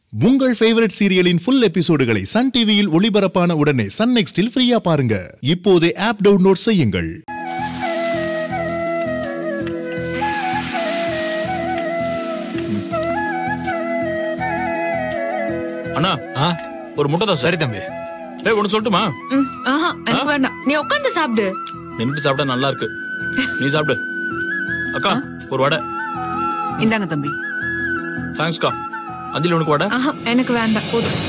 உங்கள் ஃபேவரட் சீரியலின் ஃபுல் எபிசோடுகளை சன் டிவியில் ஒளிபரப்பான உடனே சன் நெக்ஸ்டில் ஃப்ரீயா பாருங்க இப்போதே ஆப் டவுன்லோட் செய்யுங்கள் அண்ணா ஆ ஒரு முட்டை தான் சரி தம்பி ஏய் ஒன்று சொல்லட்டுமா ம், ஆஹா எனக்கு வேண்டாம் நீ உட்காந்து சாப்பிடு நின்றுட்டு சாப்பிட்டா நல்லா இருக்கு நீ சாப்பிடு அக்கா ஒரு வடை இந்தாங்க தம்பி தேங்க்ஸ்க்கா அஞ்சலி உனக்கு வடை ஆஹா எனக்கு வேண்டாம் போதும்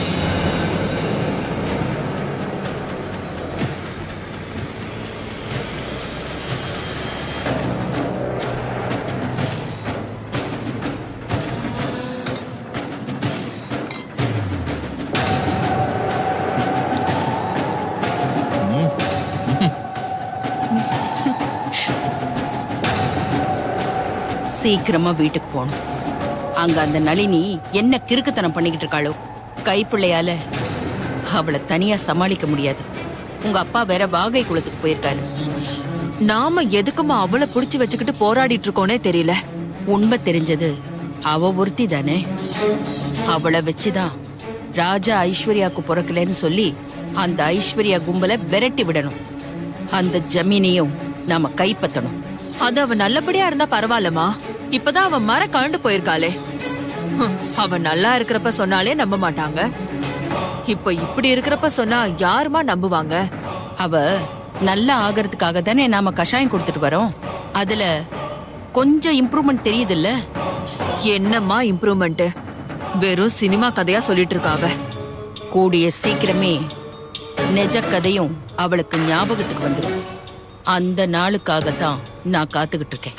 சீக்கிரமா வீட்டுக்கு போகணும் அங்க அந்த நளினி என்ன கிறுக்குத்தனம் பண்ணிக்கிட்டு இருக்காளோ கைப்பிள்ளையால அவளை தனியா சமாளிக்க முடியாது உங்க அப்பா வேற வாகை குளத்துக்கு போயிருக்காரு நாம எதுக்குமா அவளை புடிச்சு வச்சுக்கிட்டு போராடிட்டு இருக்கோனே தெரியல உண்மை தெரிஞ்சது அவ ஒருத்தி தானே அவளை வச்சுதான் ராஜா ஐஸ்வர்யாக்கு பிறக்கலன்னு சொல்லி அந்த ஐஸ்வர்யா கும்பலை விரட்டி விடணும் அந்த ஜமீனையும் நாம கைப்பற்றணும் அது அவ நல்லபடியா இருந்தா பரவாயில்லமா இப்பதான் அவ மர கழண்டு போயிருக்காளே ஹம், அவ நல்லா இருக்கிறப்ப சொன்னாலே நம்ப மாட்டாங்க இப்ப இப்படி இருக்கிறப்ப சொன்னா யாருமா நம்புவாங்க அவ நல்லா ஆகிறதுக்காக தானே நாம கஷாயம் கொடுத்துட்டு வரோம் அதுல கொஞ்சம் இம்ப்ரூவ்மெண்ட் தெரியுதுல்ல என்னம்மா இம்ப்ரூவ்மெண்ட் வெறும் சினிமா கதையா சொல்லிட்டு இருக்காவ கூடிய சீக்கிரமே நிஜ கதையும் அவளுக்கு ஞாபகத்துக்கு வந்துடும் அந்த நாளுக்காகத்தான் நான் காத்துக்கிட்டு இருக்கேன்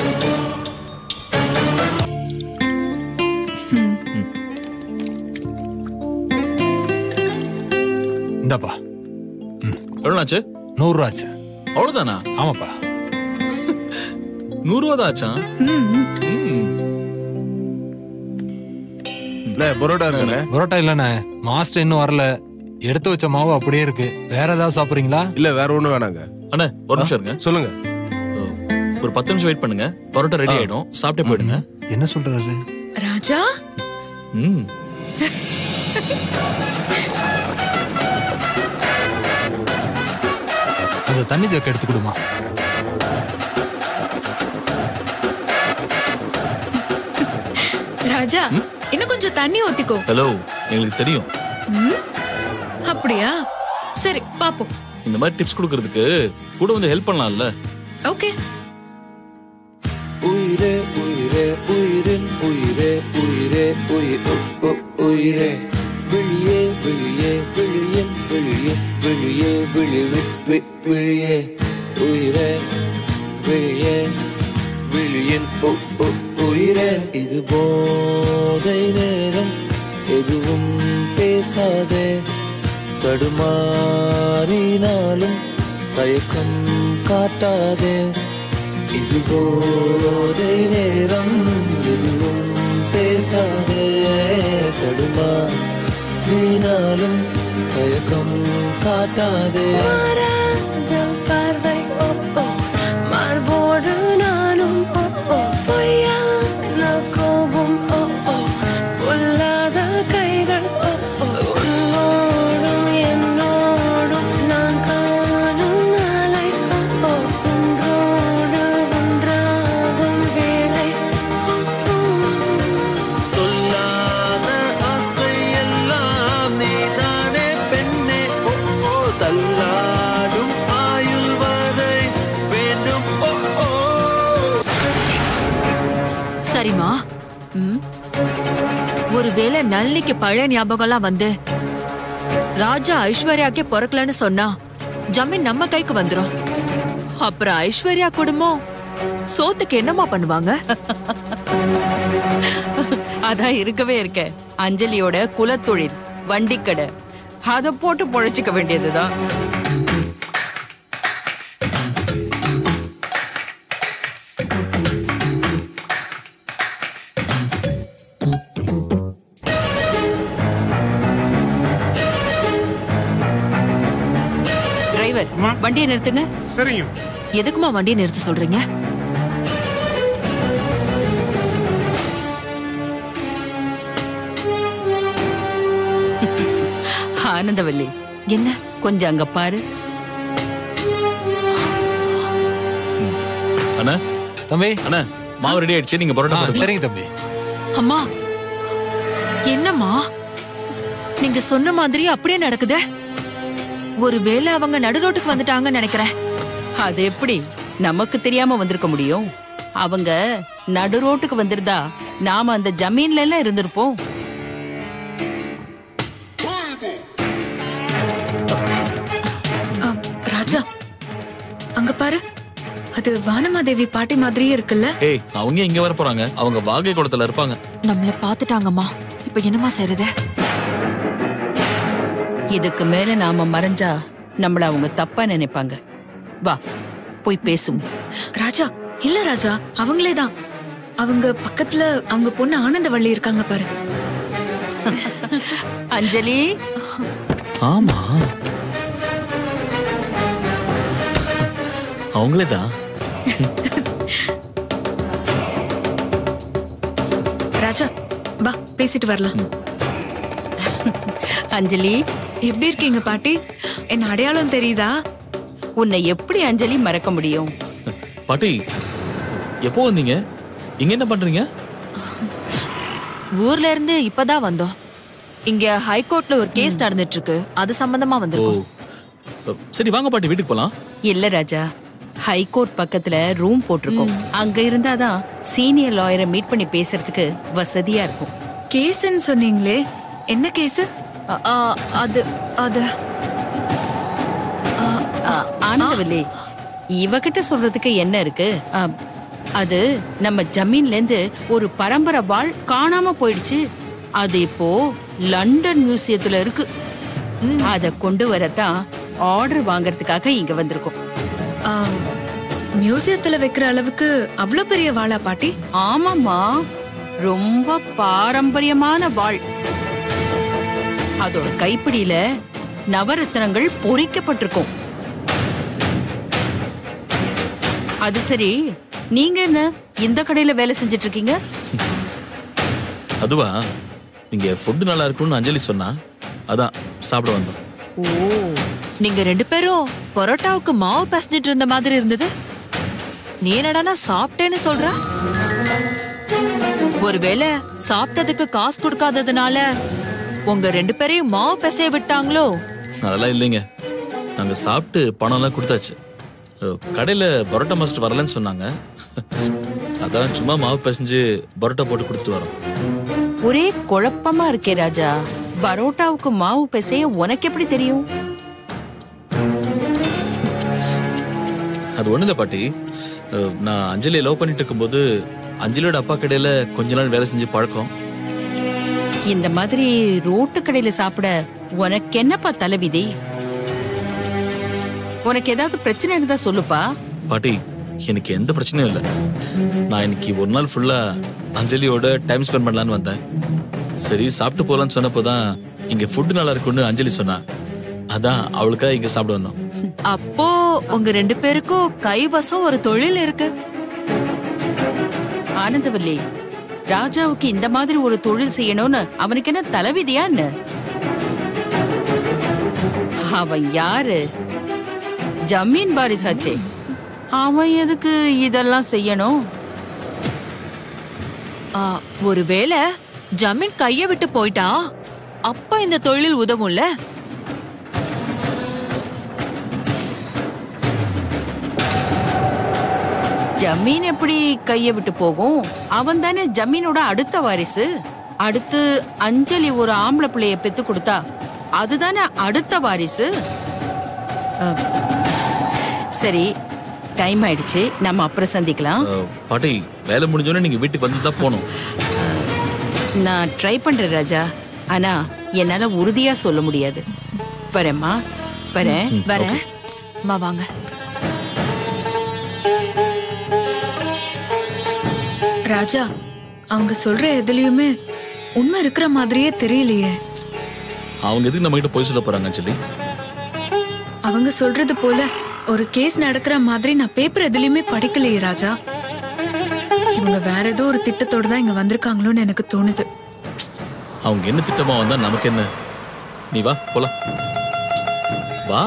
இந்தாப்பா எவ்வளோ ஆச்சு நூறுரூவா ஆச்சு அவ்வளோதானா ஆமாப்பா நூறுரூவா தான் ஆச்சா அண்ணே பரோட்டா இருக்குண்ணே பரோட்டா இல்லைண்ணே மாஸ்டர் இன்னும் வரல எடுத்து வச்ச மாவு அப்படியே இருக்கு வேற ஏதாவது சாப்பிட்றீங்களா இல்ல வேற ஒண்ணும் வேணாங்க அண்ணே ஒரு நிமிஷம் இருங்க சொல்லுங்க ஓ, ஒரு பத்து நிமிஷம் வெயிட் பண்ணுங்க பரோட்டா ரெடி ஆயிடும் சாப்பிட்டே போயிடுங்க என்ன சொல்றாரு ராஜா ம் அந்த தண்ணி ஜக்க எடுத்து கொடுமா ராஜா இன்னும் கொஞ்சம் தண்ணி ஊத்திக்கோ ஹலோ எங்களுக்கு தெரியும் அப்படியா சரி பாப்போம் இந்த மாதிரி டிப்ஸ் கொடுக்கறதுக்கு கூட வந்து ஹெல்ப் பண்ணலாம்ல ஓகே உயிரே உயிரே உயிரின் உயிரே உயிரே உயிர் உ- உ- உயிரே விழியே விழியே விழியின் விழியே விழியே விழி வி- வி- விழியே உயிரே விழியே விழியின் உ- உ- உயிரே இது போதை நேரம் எதுவும் பேசாதே தடுமாறினாலும் தயக்கம் காட்டாதே இது போதை நேரம் எதுவும் பேசாதே தடுமா நீனாலும் தயக்கம் காட்டாதே பார்வை ஓ ஓ மார்போடு நானும் ஓ ஓ பொய்யான கோபம் ஓ ஓ பொல்லாத கைகள் ஓ ஓ உன்னோடும் என்னோடும் நான் காணும் நாளை ஓ ஓ ஒன்றோடு ஒன்றாகும் வேலை ஓ ஓ சொல்லாத ஆசை எல்லாம் நீதானே பெண்ணே ஓ ஓ தள்ளாடும் ஆயுள் வரை வேண்டும் ஓ ஓ சரிம்மா ம் ஒருவேளை நளினிக்கு பழைய ஞாபகம்லாம் வந்து ராஜா ஐஸ்வர்யாக்கே பிறக்கலன்னு சொன்னா ஜமீன் நம்ம கைக்கு வந்துரும் அப்புறம் ஐஸ்வர்யா குடும்பம் சோத்துக்கு என்னம்மா பண்ணுவாங்க அதான் இருக்கவே இருக்க அஞ்சலியோட குலத்தொழில் வண்டிக்கடை அதை போட்டு பொழைச்சிக்க வேண்டியதுதான் டிரைவர் வண்டியை நிறுத்துங்க சரிங்க எதுக்குமா வண்டியை நிறுத்த சொல்றீங்க ஆனந்தவல்லி என்ன கொஞ்சம் அங்க பாரு அண்ணா தம்பி அண்ணா மாவு ரெடி ஆயிடுச்சு நீங்க ஆ, பரோட்டா போடுங்க. சரிங்க தம்பி அம்மா என்னம்மா நீங்க சொன்ன மாதிரி அப்படியே நடக்குது ஒருவேளை அவங்க நடு ரோட்டுக்கு வந்துட்டாங்கன்னு நினைக்கிறேன் அது எப்படி நமக்கு தெரியாம வந்திருக்க முடியும் அவங்க நடு ரோட்டுக்கு வந்திருந்தா நாம அந்த ஜமீன்ல எல்லாம் இருந்திருப்போம் அ, ராஜா அங்க பாரு அது வானமாதேவி பாட்டி மாதிரியே இருக்குல்ல ஏய் அவங்க இங்க வர போறாங்க அவங்க வாகை குளத்துல இருப்பாங்க நம்மள பாத்துட்டாங்கம்மா இப்ப என்னம்மா செய்யறது இதுக்கு மேல நாம மறைஞ்சா நம்மள அவங்க தப்பா நினைப்பாங்க வா போய் பேசுவோம் ராஜா இல்ல ராஜா அவங்களே தான் அவங்க பக்கத்துல அவங்க பொண்ணு ஆனந்தவள்ளி இருக்காங்க பாரு அஞ்சலி ஆமா அவங்களே தான் ராஜா வா பேசிட்டு வரலாம் அஞ்சலி எப்படி இருக்கீங்க பாட்டி என்ன அடையாளம் தெரியுதா உன்னை எப்படி அஞ்சலி மறக்க முடியும் பாட்டி எப்போ வந்தீங்க இங்க என்ன பண்றீங்க ஊர்ல இருந்து இப்பதான் வந்தோம் இங்க ஹைகோர்ட்ல ஒரு கேஸ் நடந்துட்டு இருக்கு அது சம்பந்தமா ஓ வந்திருக்கோம் சரி வாங்க பாட்டி வீட்டுக்கு போலாம் இல்ல ராஜா ஹைகோர்ட் பக்கத்துல ரூம் போட்டிருக்கோம் அங்க இருந்தாதான் சீனியர் லாயரை மீட் பண்ணி பேசுறதுக்கு வசதியா இருக்கும் கேஸ்ன்னு சொன்னீங்களே என்ன கேஸ் அ- ஆ, அது அது ஆ, ஆனந்தவல்லி இவகிட்ட சொல்றதுக்கு என்ன இருக்கு ஆ, அது நம்ம ஜமீன்ல இருந்து ஒரு பரம்பரை வாழ் காணாம போயிடுச்சு அது இப்போ லண்டன் மியூசியத்துல இருக்கு அத கொண்டு வரத்தான் ஆர்டர் வாங்குறதுக்காக இங்க வந்திருக்கோம் மியூசியத்துல வைக்கிற அளவுக்கு அவ்வளவு பெரிய வாளா பாட்டி ஆமாம்மா ரொம்ப பாரம்பரியமான வாழ் அதோட கைப்பிடியில நவரத்னங்கள் பொறிக்கப்பட்டிருக்கும் அது சரி நீங்க என்ன இந்த கடையில வேலை செஞ்சுட்டு இருக்கீங்க அதுவா நீங்க ஃபுட் நல்லா இருக்கும்னு அஞ்சலி சொன்னா அதான் சாப்பிட வந்தோம் ஓ நீங்க ரெண்டு பேரும் பரோட்டாவுக்கு மாவு பசஞ்சிட்டு இருந்த மாதிரி இருந்தது நீ என்னடானா சாப்பிட்டேன்னு சொல்ற ஒருவேளை சாப்பிட்டதுக்கு காசு கொடுக்காததுனால உங்க ரெண்டு பேரையும் மாவு பிசைய விட்டாங்களோ அதெல்லாம் இல்லைங்க நாங்க சாப்பிட்டு பணம்லாம் கொடுத்தாச்சு அஹ், கடையில பரோட்டா மாஸ்டர் வரலன்னு சொன்னாங்க அதான் சும்மா மாவு பிசைஞ்சு பரோட்டா போட்டு கொடுத்துட்டு வரோம் ஒரே குழப்பமா இருக்கே ராஜா பரோட்டாவுக்கு மாவு பிசைய உனக்கு எப்படி தெரியும் அது ஒண்ணு இல்ல பாட்டி அஹ், நான் அஞ்சலியை லவ் பண்ணிட்டு இருக்கும்போது அஞ்சலியோட அப்பா கடையில கொஞ்ச நாள் வேலை செஞ்சு பழக்கம் இந்த மாதிரி ரோட்டு கடையில சாப்பிட உனக்கு என்னப்பா தலைவிதி உனக்கு ஏதாவது பிரச்சனை இருந்தா சொல்லுப்பா பாட்டி எனக்கு எந்த பிரச்சனையும் இல்லை நான் இன்னைக்கு ஒரு நாள் ஃபுல்லா அஞ்சலியோட டைம் ஸ்பெண்ட் பண்ணலான்னு வந்தேன் சரி சாப்பிட்டு போலான்னு சொன்னப்போ தான் இங்க ஃபுட் நல்லா இருக்கும்னு அஞ்சலி சொன்னா அதான் அவளுக்காக இங்க சாப்பிட வந்தோம் அப்போ உங்க ரெண்டு பேருக்கும் கைவசம் ஒரு தொழில் இருக்கு ஆனந்தவல்லி ராஜாவுக்கு இந்த மாதிரி ஒரு தொழில் செய்யணும்னு அவனுக்கு என்ன தலைவிதியா என்ன அவன் யாரு ஜமீன் பாரிசாச்சே அவன் எதுக்கு இதெல்லாம் செய்யணும் ஆ, ஒருவேளை ஜமீன் கைய விட்டு போயிட்டா அப்ப இந்த தொழில் உதவும்ல ஜமீன் எப்படி கைய விட்டு போகும் அவன் தானே ஜமீனோட அடுத்த வாரிசு அடுத்து அஞ்சலி ஒரு ஆம்பளை பிள்ளைய பெத்து கொடுத்தா அதுதானே அடுத்த வாரிசு அஹ், சரி டைம் ஆயிடுச்சு நம்ம அப்புறம் சந்திக்கலாம் அஹ், பாட்டி வேலை முடிஞ்சோடனே நீங்க வீட்டுக்கு வந்து தான் போகணும் நான் ட்ரை பண்றேன் ராஜா ஆனா என்னால உறுதியா சொல்ல முடியாது வரேம்மா வரேன் வரேன் அம்மா வாங்க ராஜா அவங்க சொல்ற எதுலயுமே உண்மை இருக்கிற மாதிரியே தெரியலையே அவங்க எதுக்கு நம்ம கிட்ட போய் சொல்ல போறாங்க அஞ்சலி அவங்க சொல்றது போல ஒரு கேஸ் நடக்கிற மாதிரி நான் பேப்பர் எதுலயுமே படிக்கலையே ராஜா இவங்க வேற ஏதோ ஒரு திட்டத்தோட தான் இங்க வந்திருக்காங்களோன்னு எனக்கு தோணுது அவங்க என்ன திட்டமா வந்தா நமக்கு என்ன நீ வா போலாம் வா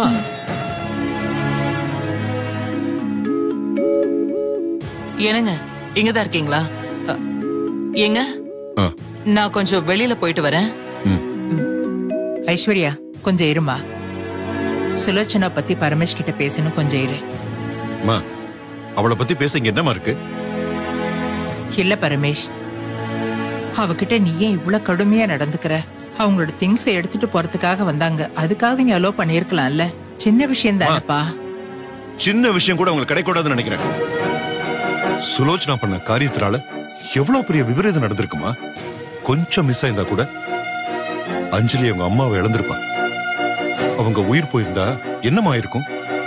என்னங்க இங்கதான் இருக்கீங்களா அ, ஏங்க ஆ. நான் கொஞ்சம் வெளியில போயிட்டு வரேன் ஐஸ்வர்யா கொஞ்சம் இருமா சுலோச்சனா பத்தி பரமேஷ் கிட்ட பேசணும் கொஞ்சம் இரு அம்மா அவளை பத்தி பேச இங்க என்னமா இருக்கு இல்ல பரமேஷ் அவகிட்ட நீ ஏன் இவ்வளவு கடுமையா நடந்துக்கிற அவங்களோட திங்ஸ் எடுத்துட்டு போறதுக்காக வந்தாங்க அதுக்காக நீ அலோ பண்ணிருக்கலாம்ல சின்ன விஷயம் தானப்பா சின்ன விஷயம் கூட உங்களுக்கு கிடைக்கூடாதுன்னு நினைக்கிறேன் சுலோச்சனா பண்ண காரியத்தினால எவ்வளவு பெரிய விபரீதம் நடந்திருக்குமா கொஞ்சம் மிஸ் ஆயிருந்தா கூட அஞ்சலி அவங்க அம்மாவை இழந்திருப்பா அவங்க உயிர் போயிருந்தா என்னமா இருக்கும்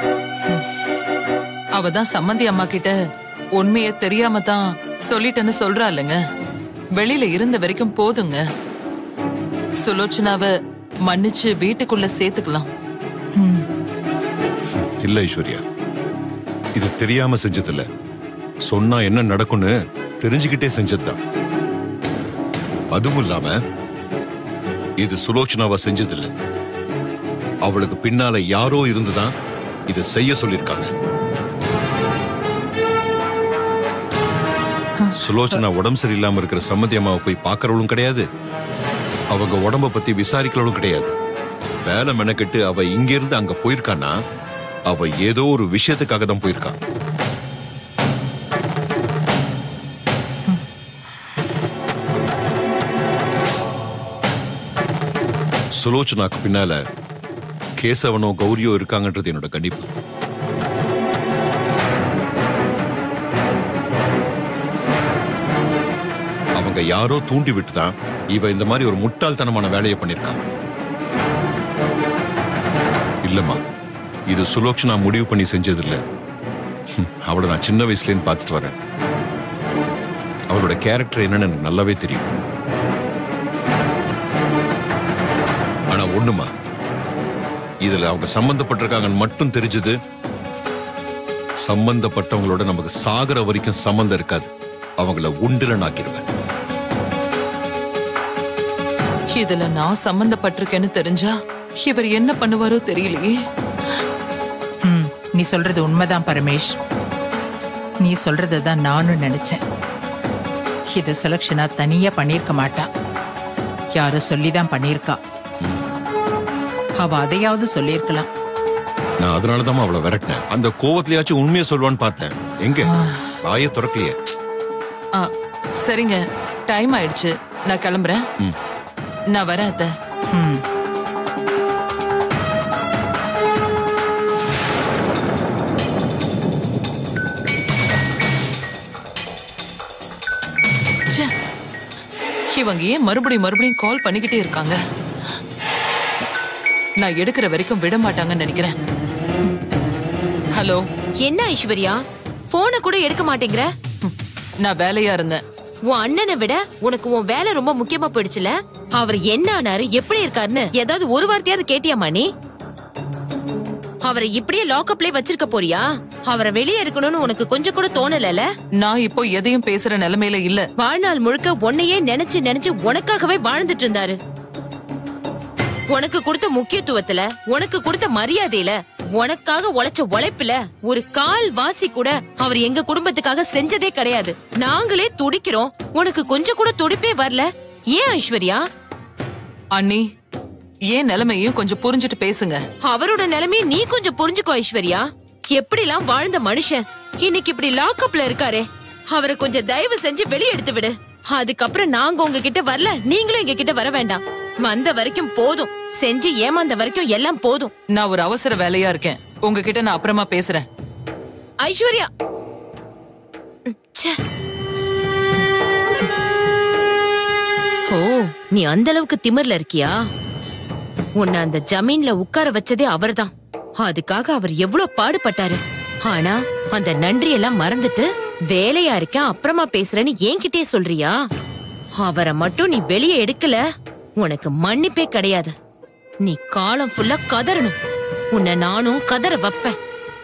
அவ தான் சம்மந்தி அம்மா கிட்ட உண்மைய தெரியாம தான் சொல்லிட்டேன்னு சொல்றா இல்லைங்க வெளியில இருந்த வரைக்கும் போதுங்க சுலோச்சனாவ மன்னிச்சு வீட்டுக்குள்ள சேர்த்துக்கலாம் இல்ல ஐஸ்வர்யா இது தெரியாம செஞ்சதில்ல சொன்னா என்ன நடக்கும்னு தெரிஞ்சுக்கிட்டே செஞ்சதுதான் அதுவும் இல்லாம இது சுலோச்சனாவா செஞ்சதில்ல அவளுக்கு பின்னால யாரோ இருந்துதான் இதை செய்ய சொல்லிருக்காங்க சுலோச்சனா உடம்பு சரியில்லாம இருக்கிற சம்மதி அம்மாவை போய் பார்க்கறவளும் கிடையாது அவங்க உடம்ப பத்தி விசாரிக்கிறவளும் கிடையாது வேலை மெனக்கெட்டு அவ இங்க இருந்து அங்க போயிருக்கான்னா அவ ஏதோ ஒரு விஷயத்துக்காக தான் போயிருக்கா சுலோச்சனாக்கு பின்னால கேசவனோ கௌரியோ இருக்காங்கன்றது என்னோட கணிப்பு அவங்க யாரோ தூண்டி விட்டுதான் இவ இந்த மாதிரி ஒரு முட்டாள்தனமான வேலையை பண்ணிருக்கான் இல்லம்மா இது சுலோக்ஷனா முடிவு பண்ணி செஞ்சது இல்ல ஹம், அவளை நான் சின்ன வயசுல இருந்து பார்த்துட்டு வரேன் அவளோட கேரக்டர் என்னன்னு எனக்கு நல்லாவே தெரியும் ஆனா ஒண்ணுமா இதுல அவங்க சம்பந்தப்பட்டிருக்காங்கன்னு மட்டும் தெரிஞ்சது சம்பந்தப்பட்டவங்களோட நமக்கு சாகர வரைக்கும் சம்பந்தம் இருக்காது அவங்கள உண்டுல நாக்கிடுவேன் இதுல நான் சம்பந்தப்பட்டிருக்கேன்னு தெரிஞ்சா இவர் என்ன பண்ணுவாரோ தெரியலையே ம், நீ சொல்றது உண்மைதான் பரமேஷ் நீ சொல்றதை தான் நானும் நினைச்சேன் இது சுலக்ஷனா தனியா பண்ணியிருக்க மாட்டா யாரோ சொல்லிதான் பண்ணியிருக்கா அவ அதையாவது சொல்லியிருக்கலாம் நான் அதனாலதான் அவளை விரட்டினேன் அந்த கோவத்திலயாச்சும் உண்மையை சொல்வான்னு பார்த்தேன் எங்க வாயை திறக்கலையே ஆ, சரிங்க டைம் ஆயிடுச்சு நான் கிளம்புறேன் நான் வரேன் அத்தை ம் ச்சே. இவங்க ஏன் மறுபடியும் மறுபடியும் கால் பண்ணிக்கிட்டே இருக்காங்க நான் எடுக்கிற வரைக்கும் விட மாட்டாங்கன்னு நினைக்கிறேன் ஹலோ என்ன ஐஸ்வர்யா போனை கூட எடுக்க மாட்டேங்கிற நான் வேலையா இருந்தேன் உன் அண்ணனை விட உனக்கு உன் வேலை ரொம்ப முக்கியமா போயிடுச்சுல அவர் என்ன ஆனாரு எப்படி இருக்காருன்னு ஏதாவது ஒரு வார்த்தையாவது கேட்டியாமா நீ அவரை இப்படியே லாக்அப்லயே வச்சிருக்க போறியா அவரை வெளியே எடுக்கணும்னு உனக்கு கொஞ்சம் கூட தோணலல நான் இப்போ எதையும் பேசுற நிலைமையில இல்ல வாழ்நாள் முழுக்க உன்னையே நினைச்சு நினைச்சு உனக்காகவே வாழ்ந்துட்டு இருந்தாரு உனக்கு கொடுத்த முக்கியத்துவத்துல உனக்கு கொடுத்த மரியாதையில உனக்காக உழைச்ச உழைப்புல ஒரு கால் வாசி கூட அவர் எங்க குடும்பத்துக்காக செஞ்சதே கிடையாது நாங்களே துடிக்கிறோம் உனக்கு கொஞ்சம் கூட துடிப்பே வரல ஏன் ஐஸ்வர்யா அண்ணி ஏன் நிலைமையும் கொஞ்சம் புரிஞ்சுட்டு பேசுங்க அவரோட நிலைமையை நீ கொஞ்சம் புரிஞ்சுக்கோ ஐஸ்வர்யா எப்படிலாம் வாழ்ந்த மனுஷன் இன்னைக்கு இப்படி லாக்அப்ல இருக்காரே அவரை கொஞ்சம் தயவு செஞ்சு வெளியே எடுத்து விடு அதுக்கப்புறம் நாங்க உங்ககிட்ட வரல நீங்களும் எங்க கிட்ட வர வேண்டாம் வந்த வரைக்கும் போதும் செஞ்சு ஏமாந்த வரைக்கும் எல்லாம் போதும் நான் ஒரு அவசர வேலையா இருக்கேன் உங்ககிட்ட நான் அப்புறமா பேசுறேன் ஐஸ்வர்யா ம், ச்சே. ஓ நீ அந்த அளவுக்கு திமிர்ல இருக்கியா உன்னை அந்த ஜமீன்ல உட்கார வச்சதே அவர்தான் அதுக்காக அவர் எவ்வளவு பாடுபட்டாரு ஆனா அந்த நன்றி எல்லாம் மறந்துட்டு வேலையா இருக்கேன் அப்புறமா பேசுறேன்னு என்கிட்டயே சொல்றியா அவரை மட்டும் நீ வெளியே எடுக்கல உனக்கு மன்னிப்பே கிடையாது நீ காலம் ஃபுல்லா கதறணும் உன்னை நானும் கதற வைப்பேன்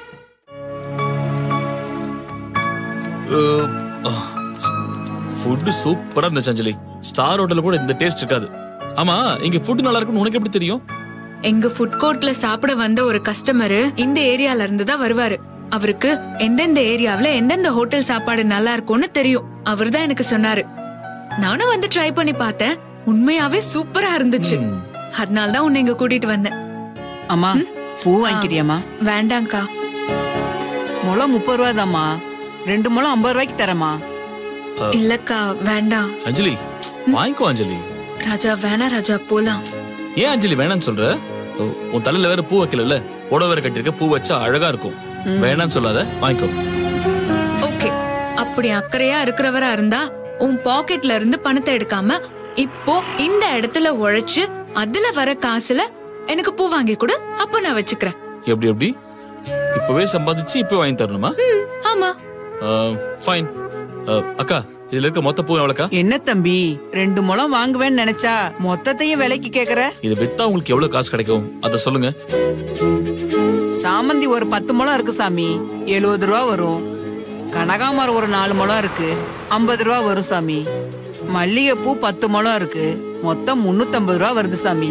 ஃபுட்டு சூப்பரா இருந்துச்சு அஞ்சலி ஸ்டார் ஹோட்டல்ல கூட இந்த டேஸ்ட் இருக்காது ஆமா இங்க ஃபுட் நல்லா இருக்குன்னு உனக்கு எப்படி தெரியும் எங்க ஃபுட் கோர்ட்ல சாப்பிட வந்த ஒரு கஸ்டமர் இந்த ஏரியால இருந்து தான் வருவாரு அவருக்கு எந்தெந்த ஏரியாவுல எந்தெந்த ஹோட்டல் சாப்பாடு நல்லா இருக்கும்னு தெரியும் அவர்தான் எனக்கு சொன்னாரு நானும் வந்து ட்ரை பண்ணி பார்த்தேன் உண்மையாவே சூப்பரா இருந்துச்சு அதனால தான் உன்னை இங்க கூட்டிட்டு வந்தேன் அம்மா பூ வாங்கிக்கிறியாம்மா வேண்டாங்க்கா முளம் முப்பது ரூபாதாம்மா ரெண்டு முளம் ஐம்பது ரூபாய்க்கு தரேம்மா இல்லக்கா வேண்டாம் அஞ்சலி வாங்கிக்கோ அஞ்சலி ராஜா வேணா ராஜா போலாம் ஏன் அஞ்சலி வேணாம்னு சொல்ற உ- உன் தலையில வேற பூ வைக்கல புடவை வேற கட்டிருக்க பூ வச்சா அழகா இருக்கும் வேணாம்னு சொல்லாத வாங்கிக்கோ ஓகே அப்படி அக்கறையா இருக்கிறவரா இருந்தா உன் பாக்கெட்ல இருந்து பணத்தை எடுக்காம இப்போ இந்த இடத்துல உழைச்சு அதுல வர காசுல எனக்கு பூ வாங்கி கொடு அப்ப நான் வச்சுக்கிறேன் எப்படி எப்படி இப்பவே சம்பாதிச்சு இப்பவே வாங்கி தரணுமா ம், ஆமா ஃபைன் அக்கா இதுல இருக்க மொத்த பூ எவ்வளோக்கா என்ன தம்பி ரெண்டு முளம் வாங்குவேன்னு நினைச்சா மொத்தத்தையும் விலைக்கு கேக்குற இது வித்தா உங்களுக்கு எவ்வளவு காசு கிடைக்கும் அத சொல்லுங்க சாமந்தி ஒரு பத்து முளம் இருக்கு சாமி எழுபது ரூபா வரும் கனகாமரம் ஒரு நாலு முளம் இருக்கு ஐம்பது ரூபா வரும் சாமி மல்லிகைப்பூ பத்து முளம் இருக்கு மொத்தம் முன்னூத்தம்பது ரூபா வருது சாமி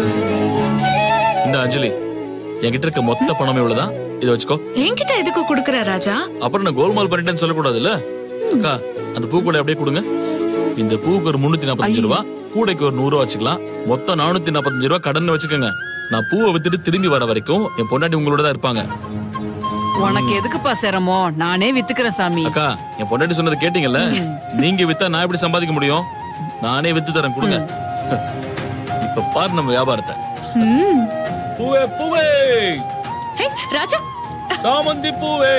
இந்த அஞ்சலி என்கிட்ட இருக்க மொத்த பணம் இவ்வளவுதான் இதை வச்சுக்கோ என்கிட்ட எதுக்கு குடுக்கற ராஜா அப்புறம் நான் கோல்மால் பண்ணிட்டேன்னு சொல்லக்கூடாதுல்ல அக்கா அந்த பூ கூட அப்படியே கொடுங்க இந்த பூவுக்கு ஒரு முன்னூத்தி நாற்பத்தஞ்சு ரூபா கூடைக்கு ஒரு நூறு ரூபா வச்சுக்கலாம் மொத்தம் நானூத்தி நாற்பத்தஞ்சு ரூபா கடன் வச்சுக்கோங்க நான் பூவை வித்துட்டு திரும்பி வர வரைக்கும் என் பொண்டாட்டி உங்களோட தான் இருப்பாங்க உனக்கு எதுக்குப்பா சிரமம் நானே வித்துக்கிறேன் சாமி அக்கா என் பொண்டாட்டி சொன்னது கேட்டீங்கல்ல நீங்க வித்தா நான் எப்படி சம்பாதிக்க முடியும் நானே வித்து தரேன் கொடுங்க இப்ப பாரு நம்ம வியாபாரத்தை ம். பூவே பூவே ஹே ராஜா சாமந்தி பூவே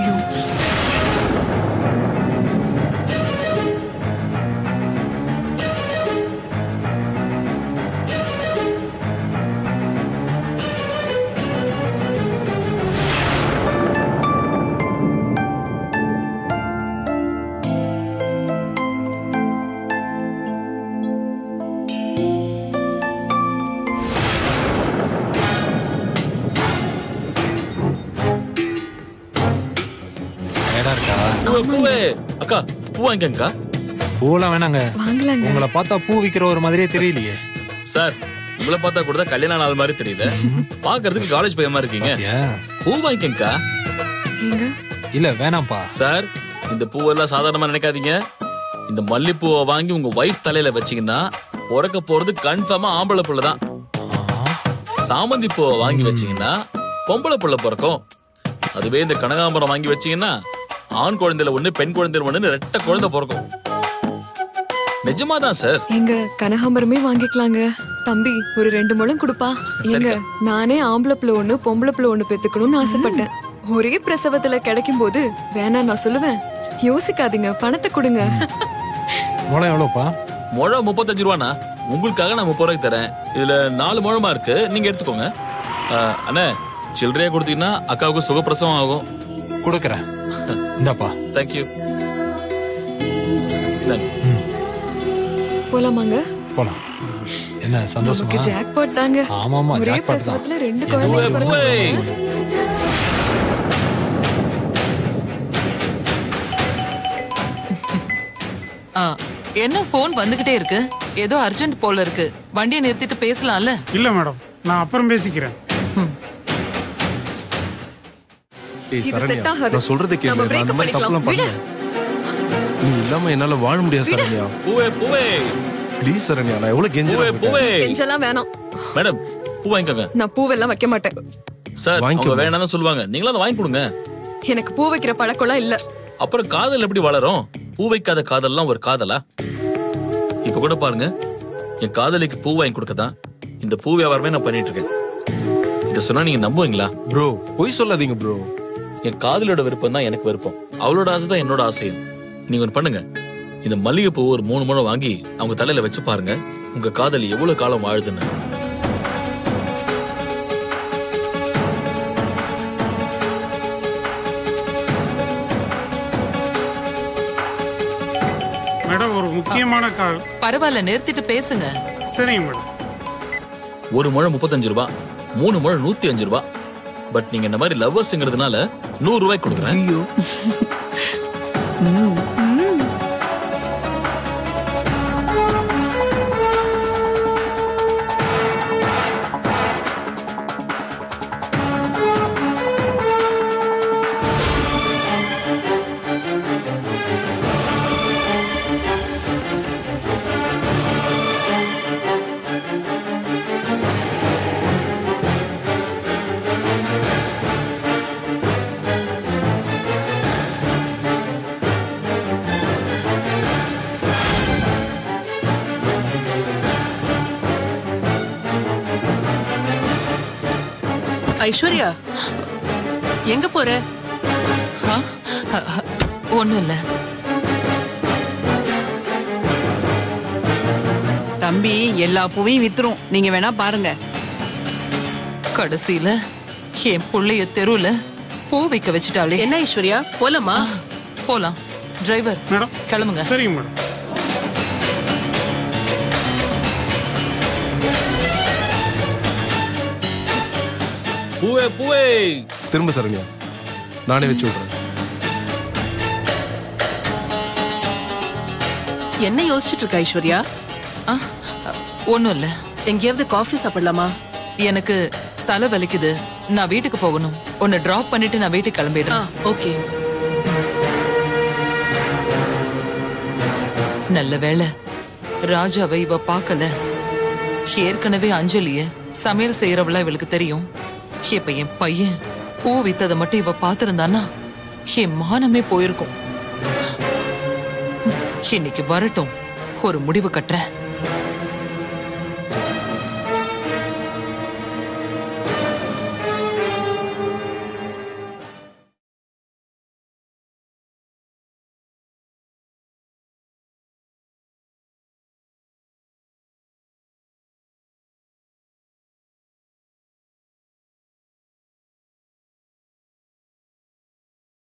ஏடா இருக்கா பூவே பூவே அக்கா பூ வாங்கிக்கங்கக்கா பூலாம் வேணாங்க வாங்கலாங்க உங்களை பார்த்தா பூ விக்கிற ஒரு மாதிரியே தெரியலையே சார் உங்களை பார்த்தா கூட தான் கல்யாண நாள் மாதிரி தெரியுது பாக்குறதுக்கு காலேஜ் பையன் மாதிரி இருக்கீங்க பூ வாங்கிக்கங்கக்கா ஏங்க இல்ல வேணாம்ப்பா சார் இந்த பூவெல்லாம் சாதாரணமா நினைக்காதீங்க இந்த மல்லிப்பூவை வாங்கி உங்க ஒய்ஃப் தலையில வச்சீங்கன்னா பிறக்க போறது கன்ஃபார்மா ஆம்பளை புள்ள தான் சாமந்தி பூவை வாங்கி வச்சீங்கன்னா பொம்பளை புள்ள பிறக்கும் அதுவே இந்த கனகாம்பரம் வாங்கி வச்சீங்கன்னா ஆண் குழந்தையில ஒண்ணு பெண் குழந்தையில ஒண்ணு ரெட்ட குழந்தை பிறக்கும் நிஜமாதான் சார் எங்க கனகாம்பரமே வாங்கிக்கலாங்க தம்பி ஒரு ரெண்டு முழம் கொடுப்பா எங்க நானே ஆம்பளை பிள்ளை ஒண்ணு பொம்பளை பிள்ளை ஒண்ணு பெத்துக்கணும்னு ஆசைப்பட்டேன் ஒரே பிரசவத்துல கிடைக்கும் போது வேணாம் நான் சொல்லுவேன் யோசிக்காதீங்க பணத்தை கொடுங்க முளம் எவ்வளோப்பா முழம் முப்பத்தஞ்சு ரூபாண்ணா உங்களுக்காக நான் முப்பது ரூபாய்க்கு தரேன் இதுல நாலு முழமா இருக்கு நீங்க எடுத்துக்கோங்க ஆஹ், அண்ணே சில்லறையா கொடுத்தீங்கன்னா அக்காவுக்கு சுகப்பிரசவம் ஆகும் கொடுக்குறேன் இந்தாப்பா தேங்க்யூ போலாமாங்க போலாம் என்ன சந்தோஷமா நமக்கு ஜாக்பாட் தாங்க ஆமாமா, ஒரே jackpot தான். பிரசவத்துல ரெண்டு எதுவும் குழந்தைங்க எதுவும் பிறந்தாங்க. ஆ, என்ன ஃபோன் வந்துகிட்டே இருக்கு ஏதோ அர்ஜென்ட் போல இருக்கு வண்டியை நிறுத்திட்டு பேசலாம்ல இல்ல மேடம் நான் அப்புறம் பேசிக்கிறேன் ஏய் இது சரண்யா set ஆகாது. நான் சொல்றதை கேளு நம்ம நான் break அந்த up மாதிரி தப்புலாம் பண்ணிக்கலாம். பண்ணல நீ இல்லாம என்னால வாழ முடியாது சரண்யா பூவே பூவே ப்ளீஸ் சரண்யா நான் எவ்வளவு பூவே கெஞ்சுறேன் பூவே கெஞ்செல்லாம் வேணாம் மேடம் பூ வாங்கிக்கோங்க நான் பூவெல்லாம் வைக்க மாட்டேன் சார் வாங்கிக்கோங்க அவங்க வேணாம்னு சொல்லுவாங்க நீங்களும் அதை வாங்கி கொடுங்க எனக்கு பூ வைக்கிற பழக்கம்லாம் இல்ல அப்புறம் காதல் எப்படி வளரும் பூ வைக்காத காதல்லாம் ஒரு காதலா இப்ப கூட பாருங்க என் காதலிக்கு பூ வாங்கி கொடுக்கதான் இந்த பூ வியாபாரமே நான் பண்ணிட்டு இருக்கேன் இதை சொன்னா நீங்க நம்புவீங்களா ப்ரோ பொய் சொல்லாதீங்க ப்ரோ என் காதலோட விருப்பம் தான் எனக்கு விருப்பம் அவளோட ஆசை தான் என்னோட ஆசையும் நீங்க ஒன்று பண்ணுங்க இந்த மல்லிகை பூ ஒரு மூணு முழம் வாங்கி அவங்க தலையில வச்சு பாருங்க உங்க காதல் எவ்வளவு காலம் வாழுதுன்னு மேடம் ஒரு முக்கியமான கால் பரவாயில்ல நிறுத்திட்டு பேசுங்க சரிங்க மேடம் ஒரு முழம் முப்பத்தஞ்சு ரூபாய் மூணு முழம் நூத்தி அஞ்சு ரூபாய் பட் நீங்க இந்த மாதிரி லவ்வர்ஸ்ங்கிறதுனால நூறு ரூபாய் கொடுக்குறேன் ஐஸ்வர்யா எங்க போற ஒண்ணும் இல்ல தம்பி எல்லா பூவையும் வித்துரும் நீங்க வேணா பாருங்க கடைசியில என் புள்ளைய தெருவுல பூ வைக்க வச்சுட்டாளே என்ன ஐஸ்வர்யா போலாமா போலாம் டிரைவர் மேடம் கிளம்புங்க சரிங்க மேடம் பூவே பூவே திரும்ப சரண்யா நானே வச்சு விடுறேன் என்ன யோசிச்சுட்டு இருக்க ஐஸ்வர்யா ஒண்ணும் இல்ல எங்கேயாவது காஃபி சாப்பிடலாமா எனக்கு தலை வலிக்குது நான் வீட்டுக்கு போகணும் உன்னை டிராப் பண்ணிட்டு நான் வீட்டுக்கு கிளம்பிடுறேன் ஓகே நல்ல வேளை ராஜாவை இவ பார்க்கல ஏற்கனவே அஞ்சலிய சமையல் செய்யறவள இவளுக்கு தெரியும் இப்ப என் பையன் பூ வித்ததை மட்டும் இவ பார்த்திருந்தானா என் மானமே போயிருக்கும் இன்னைக்கு வரட்டும் ஒரு முடிவு கட்டுறேன்